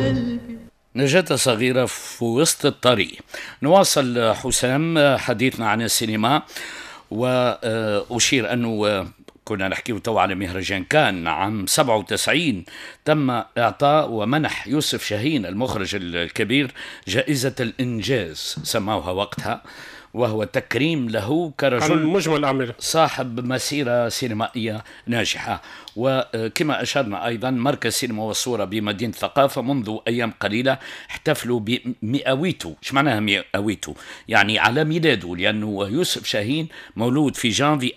قلبي نجاة صغيرة في وسط الطريق نواصل حسام حديثنا عن السينما وأشير أنه كنا نحكي تو على مهرجان كان عام 97 تم إعطاء ومنح يوسف شاهين المخرج الكبير جائزة الإنجاز سموها وقتها وهو تكريم له كرجل مجمل الأعمال صاحب مسيرة سينمائية ناجحة وكما أشرنا أيضا مركز سينما والصورة بمدينة ثقافة منذ أيام قليلة احتفلوا بمئويته ايش معناها مئويته يعني على ميلاده لأنه يوسف شاهين مولود في جانفي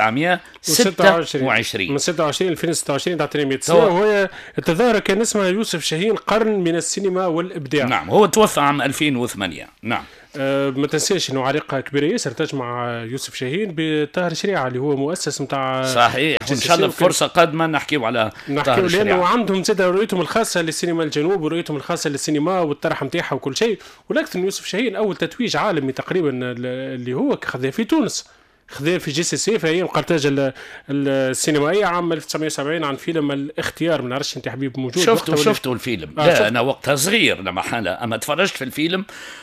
1926 من 26 2026 تعطيني 100 سنة وهو التظاهرة كان اسمها يوسف شاهين قرن من السينما والإبداع نعم هو توفى عام 2008 نعم أه ما تنساش انه علاقه كبيره ياسر تجمع يوسف شاهين بطاهر شريعه اللي هو مؤسس نتاع صحيح ان شاء الله فرصه قادمه نحكيو على نحكيو لانه عندهم زاد رؤيتهم الخاصه للسينما الجنوب ورؤيتهم الخاصه للسينما والطرح نتاعها وكل شيء ولكن يوسف شاهين اول تتويج عالمي تقريبا اللي هو خذاه في تونس خذا في جي سي سي في ايام قرطاج السينمائيه عام 1970 عن فيلم الاختيار ما نعرفش انت حبيب موجود شفته شفته الفيلم آه لا شفت. انا وقتها صغير لما حالة اما تفرجت في الفيلم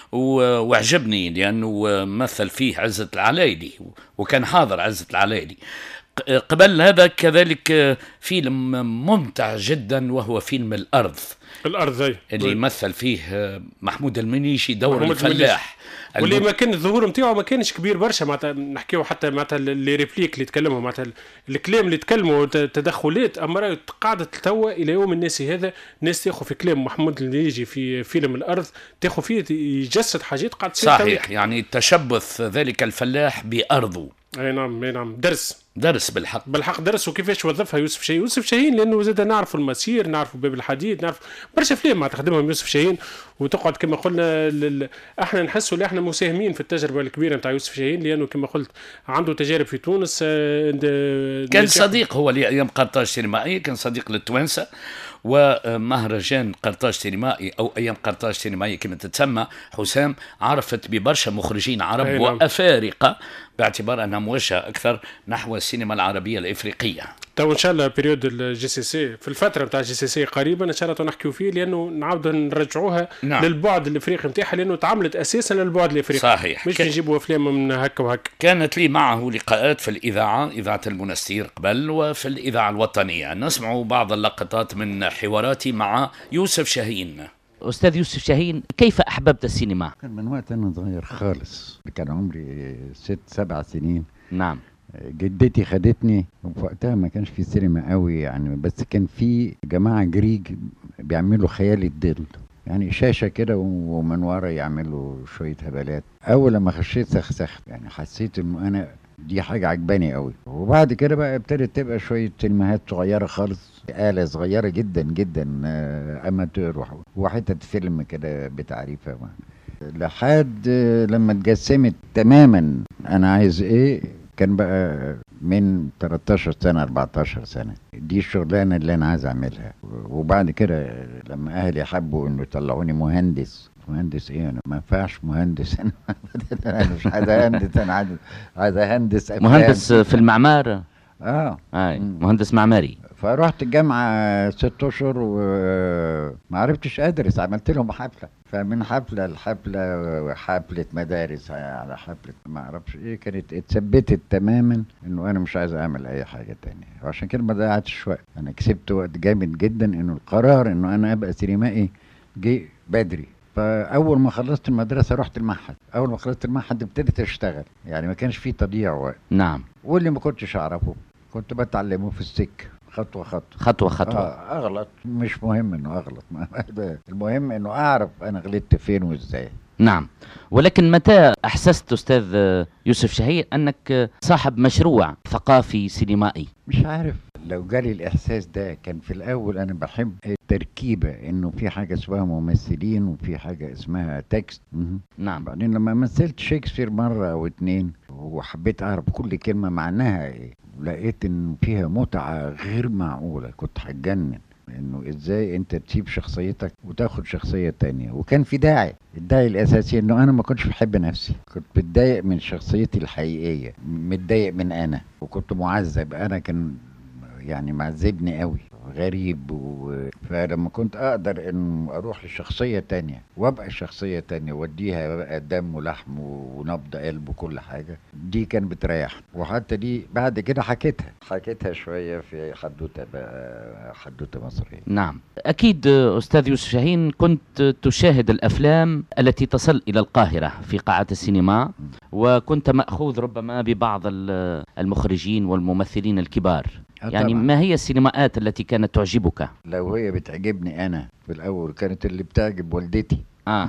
وعجبني لانه مثل فيه عزه العلايلي وكان حاضر عزه العلايلي قبل هذا كذلك فيلم ممتع جدا وهو فيلم الارض الارض أي. اللي يمثل فيه محمود المنيشي دور الفلاح واللي ما كان الظهور نتاعو ما كانش كبير برشا معناتها نحكيو حتى معناتها لي ريبليك اللي تكلموا معناتها الكلام اللي تكلموا تدخلات اما قاعده توا الى يوم الناس هذا الناس تاخذ في كلام محمود اللي يجي في فيلم الارض تاخذ فيه يجسد حاجات قاعد تصير صحيح يعني تشبث ذلك الفلاح بارضه اي نعم اي نعم درس درس بالحق بالحق درس وكيفاش وظفها يوسف شاهين يوسف شاهين لانه زاد نعرفوا المسير نعرفوا باب الحديد نعرف برشا افلام ما تخدمهم يوسف شاهين وتقعد كما قلنا لل... احنا نحسوا اللي احنا مساهمين في التجربه الكبيره نتاع يوسف شاهين لانه كما قلت عنده تجارب في تونس كان صديق هو لايام قرطاج سينمائيه كان صديق للتوانسه ومهرجان قرطاج سينمائي او ايام قرطاج سينمائي كما تتسمى حسام عرفت ببرشا مخرجين عرب نعم. وافارقه باعتبار انها موجهه اكثر نحو السينما العربيه الافريقيه. تو ان شاء الله بيريود الجي سي سي في الفتره نتاع الجي سي سي قريبا ان شاء الله نحكيو فيه لانه نعاودوا نرجعوها نعم. للبعد الافريقي نتاعها لانه تعملت اساسا للبعد الافريقي صحيح مش نجيبوا افلام من هكا وهكا كانت لي معه لقاءات في الاذاعه اذاعه المنستير قبل وفي الاذاعه الوطنيه نسمع بعض اللقطات من حواراتي مع يوسف شاهين استاذ يوسف شاهين كيف احببت السينما؟ كان من وقت انا صغير خالص كان عمري ست سبع سنين نعم جدتي خدتني وفي وقتها ما كانش في سينما قوي يعني بس كان في جماعه جريج بيعملوا خيال الظل يعني شاشه كده ومن ورا يعملوا شويه هبلات اول لما خشيت سخسخت يعني حسيت انه انا دي حاجه عجباني قوي وبعد كده بقى ابتدت تبقى شويه سينماهات صغيره خالص آلة صغيرة جدا جدا أماتور وحتة فيلم كده بتعريفة لحد لما اتجسمت تماما أنا عايز إيه كان بقى من 13 سنة 14 سنة دي الشغلانة اللي أنا عايز أعملها وبعد كده لما أهلي حبوا إنه يطلعوني مهندس مهندس ايه انا ما ينفعش مهندس انا انا مش عايز اهندس انا عايز عايز اهندس مهندس في المعمار اه اي مهندس معماري فرحت الجامعة ست أشهر وما عرفتش أدرس عملت لهم حفلة فمن حفلة لحفلة حفلة مدارس على حفلة ما أعرفش إيه كانت اتثبتت تماما إنه أنا مش عايز أعمل أي حاجة تانية وعشان كده ما ضيعتش وقت أنا كسبت وقت جامد جدا إنه القرار إنه أنا أبقى سينمائي جه بدري فاول ما خلصت المدرسه رحت المعهد اول ما خلصت المعهد ابتديت اشتغل يعني ما كانش في تضييع وقت نعم واللي ما كنتش اعرفه كنت بتعلمه في السكه خطوه خطوه خطوه خطوه آه اغلط مش مهم انه اغلط المهم انه اعرف انا غلطت فين وازاي نعم ولكن متى احسست استاذ يوسف شهير انك صاحب مشروع ثقافي سينمائي مش عارف لو جالي الاحساس ده كان في الاول انا بحب التركيبه انه في حاجه اسمها ممثلين وفي حاجه اسمها تكست نعم بعدين لما مثلت شكسبير مره او اتنين وحبيت اعرف كل كلمه معناها ايه لقيت ان فيها متعه غير معقوله كنت هتجنن انه ازاي انت تسيب شخصيتك وتاخد شخصيه تانية وكان في داعي الداعي الاساسي انه انا ما كنتش بحب نفسي كنت متضايق من شخصيتي الحقيقيه متضايق من انا وكنت معذب انا كان يعني معذبني قوي غريب و... فلما كنت اقدر ان اروح لشخصيه تانية وابقى شخصيه تانية واديها بقى دم ولحم ونبض قلب وكل حاجه دي كان بتريح وحتى دي بعد كده حكيتها حكيتها شويه في حدوته بقى حدوته مصريه نعم أكيد أستاذ يوسف شاهين كنت تشاهد الأفلام التي تصل إلى القاهرة في قاعات السينما وكنت مأخوذ ربما ببعض ال- المخرجين والممثلين الكبار آه يعني طبعاً. ما هي السينماءات التي كانت تعجبك لو هي بتعجبني انا في الاول كانت اللي بتعجب والدتي آه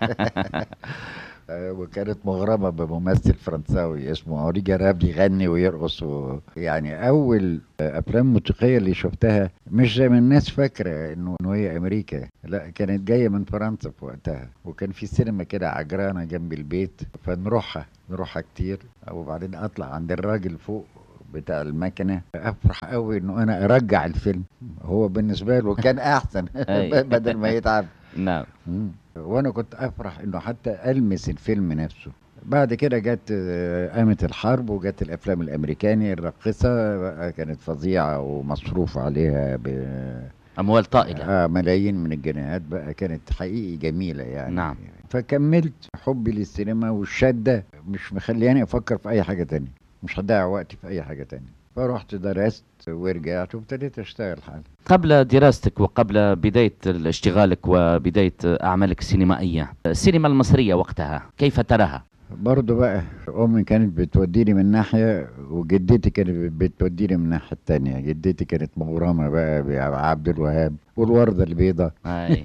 آه، وكانت مغرمة بممثل فرنساوي اسمه هوري جراب بيغني ويرقص و... يعني أول آه، أفلام موسيقية اللي شفتها مش زي ما الناس فاكرة إنه إنه هي أمريكا لا كانت جاية من فرنسا في وقتها وكان في سينما كده عجرانة جنب البيت فنروحها نروحها كتير وبعدين أطلع عند الراجل فوق بتاع المكنة أفرح قوي إنه أنا أرجع الفيلم هو بالنسبة له كان أحسن أي. بدل ما يتعب نعم مم. وانا كنت افرح انه حتى المس الفيلم نفسه بعد كده جت آه، قامت الحرب وجت الافلام الامريكاني الراقصه بقى كانت فظيعه ومصروف عليها ب أموال طائلة آه ملايين من الجنيهات بقى كانت حقيقي جميله يعني نعم. فكملت حبي للسينما والشده مش مخلياني افكر في اي حاجه تانية مش هضيع وقتي في اي حاجه تانية فرحت درست ورجعت وابتديت اشتغل حالي قبل دراستك وقبل بداية اشتغالك وبداية أعمالك السينمائية السينما المصرية وقتها كيف تراها؟ برضه بقى امي كانت بتوديني من ناحيه وجدتي كانت بتوديني من الناحيه التانية جدتي كانت مغرمه بقى بعبد الوهاب والورده البيضاء أي.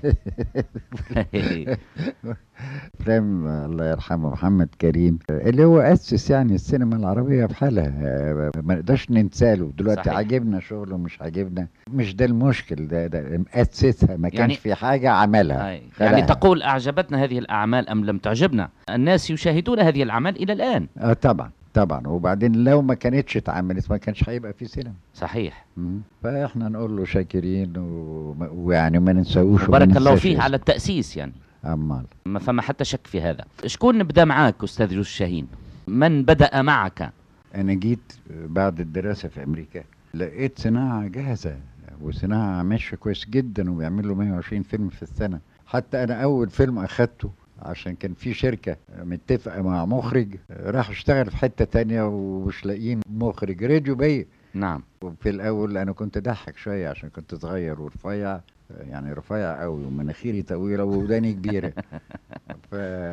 افلام الله يرحمه محمد كريم اللي هو اسس يعني السينما العربيه بحالها ما نقدرش ننساه له دلوقتي صحيح. عاجبنا شغله مش عاجبنا مش ده المشكل ده ده مؤسسها ما كانش يعني- في حاجه عملها أي. يعني خلقها. تقول أعجبتنا هذه الأعمال أم لم تعجبنا الناس يشاهدون هذه الأعمال إلى الآن اه طبعا طبعا وبعدين لو ما كانتش اتعملت ما كانش هيبقى في سينما صحيح مم. فاحنا نقول له شاكرين و- ويعني ما ننساوش وما بارك الله ننساش فيه اسمه. على التأسيس يعني امال ما فما حتى شك في هذا شكون بدأ معك أستاذ يوسف شاهين من بدأ معك انا جيت بعد الدراسه في امريكا لقيت صناعه جاهزه وصناعه ماشيه كويس جدا وبيعملوا 120 فيلم في السنه حتى انا اول فيلم اخدته عشان كان في شركة متفقة مع مخرج راح اشتغل في حتة تانية ومش لاقيين مخرج راديو بيا نعم وفي الاول انا كنت ضحك شويه عشان كنت صغير ورفيع يعني رفيع قوي ومناخيري طويله وداني كبيره ف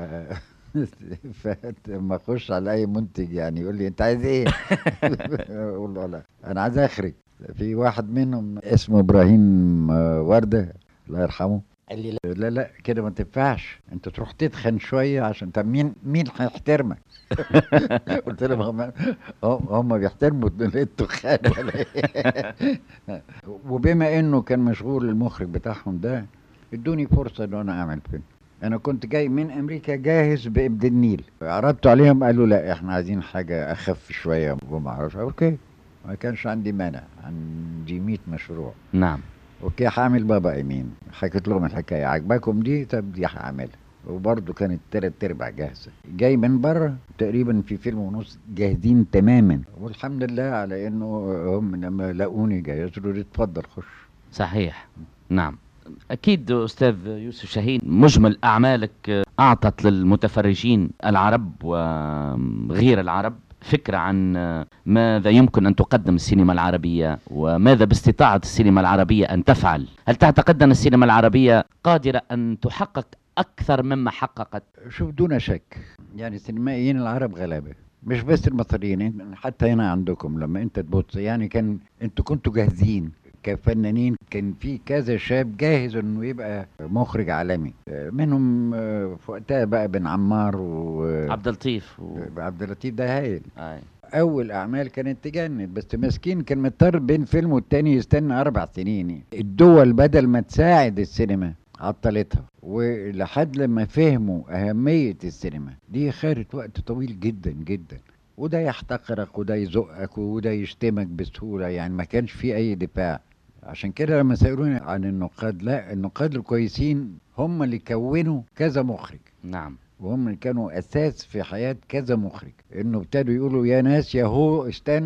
فلما اخش على اي منتج يعني يقول لي انت عايز ايه؟ اقول له لا انا عايز اخرج في واحد منهم اسمه ابراهيم آه، ورده الله يرحمه قال لي لا لا, لا كده ما تنفعش انت تروح تتخن شويه عشان طب مين مين هيحترمك؟ قلت لهم هم هم- هم بيحترموا التخان ولا ايه؟ وبما انه كان مشغول المخرج بتاعهم ده ادوني فرصه ان انا اعمل فيلم انا كنت جاي من امريكا جاهز بابن النيل عرضت عليهم قالوا لا احنا عايزين حاجه اخف شويه وما اعرفش اوكي ما كانش عندي مانع عندي 100 مشروع نعم اوكي هعمل بابا امين حكيت لهم الحكايه عجباكم دي طب دي هعملها وبرضه كانت تلات ارباع جاهزه جاي من بره تقريبا في فيلم ونص جاهزين تماما والحمد لله على انه هم لما لقوني جاهز قالوا لي اتفضل خش صحيح نعم أكيد أستاذ يوسف شاهين مجمل أعمالك أعطت للمتفرجين العرب وغير العرب فكرة عن ماذا يمكن أن تقدم السينما العربية وماذا باستطاعة السينما العربية أن تفعل هل تعتقد أن السينما العربية قادرة أن تحقق أكثر مما حققت شوف دون شك يعني السينمائيين العرب غلابه مش بس المصريين إن- حتى هنا عندكم لما انت تبص يعني كان انتوا كنتوا جاهزين كفنانين كان في كذا شاب جاهز انه يبقى مخرج عالمي منهم آه، في وقتها بقى بن عمار و عبد اللطيف و... عبد اللطيف ده هايل آي. اول اعمال كانت تجنن بس مسكين كان مضطر بين فيلم والتاني يستنى اربع سنين الدول بدل ما تساعد السينما عطلتها ولحد لما فهموا اهميه السينما دي خدت وقت طويل جدا جدا وده يحتقرك وده يزقك وده يشتمك بسهوله يعني ما كانش في اي دفاع عشان كده لما سالوني عن النقاد لا النقاد الكويسين هم اللي كونوا كذا مخرج نعم وهم اللي كانوا اساس في حياه كذا مخرج انه ابتدوا يقولوا يا ناس يا هو استنوا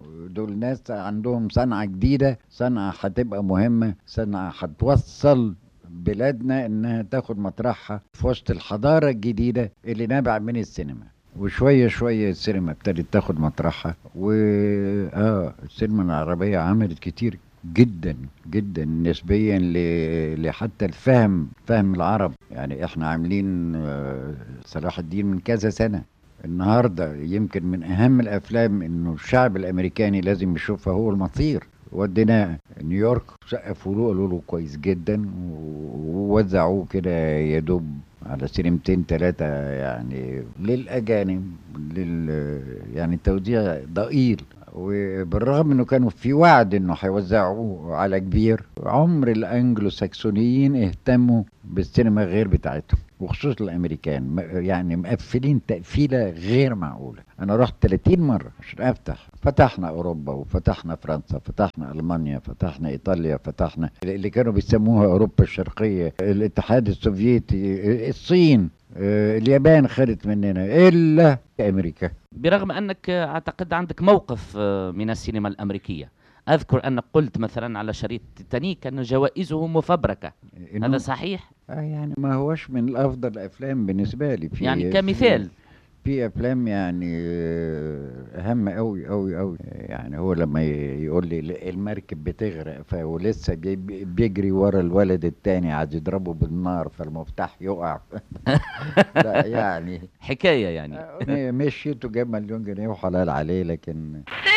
دول ناس عندهم صنعة جديدة صنعة هتبقى مهمة صنعة هتوصل بلادنا انها تاخد مطرحها في وسط الحضارة الجديدة اللي نابعة من السينما وشوية شوية السينما ابتدت تاخد مطرحها و اه السينما العربية عملت كتير جدا جدا نسبيا ل... لحتى الفهم فهم العرب يعني احنا عاملين آه، صلاح الدين من كذا سنة النهاردة يمكن من أهم الأفلام إنه الشعب الأمريكاني لازم يشوفها هو المصير وديناه نيويورك سقفوا له قالوا له كويس جدا ووزعوه كده يا دوب على سينمتين ثلاثة يعني للأجانب لل يعني التوزيع ضئيل وبالرغم انه كانوا في وعد انه هيوزعوه على كبير عمر الانجلو ساكسونيين اهتموا بالسينما غير بتاعتهم وخصوصا الامريكان يعني مقفلين تقفيله غير معقوله انا رحت 30 مره عشان افتح فتحنا اوروبا وفتحنا فرنسا فتحنا المانيا فتحنا ايطاليا فتحنا اللي كانوا بيسموها اوروبا الشرقيه الاتحاد السوفيتي الصين آه، اليابان خدت مننا الا امريكا برغم انك اعتقد عندك موقف آه، من السينما الامريكيه اذكر انك قلت مثلا على شريط تيتانيك ان جوائزه مفبركه هذا صحيح آه يعني ما هوش من الافضل الافلام بالنسبه لي في يعني كمثال في في افلام يعني اهم قوي قوي قوي يعني هو لما يقول لي المركب بتغرق ولسه بيجري ورا الولد التاني عايز يضربه بالنار فالمفتاح يقع لا يعني حكايه يعني مشيته جاب مليون جنيه وحلال عليه لكن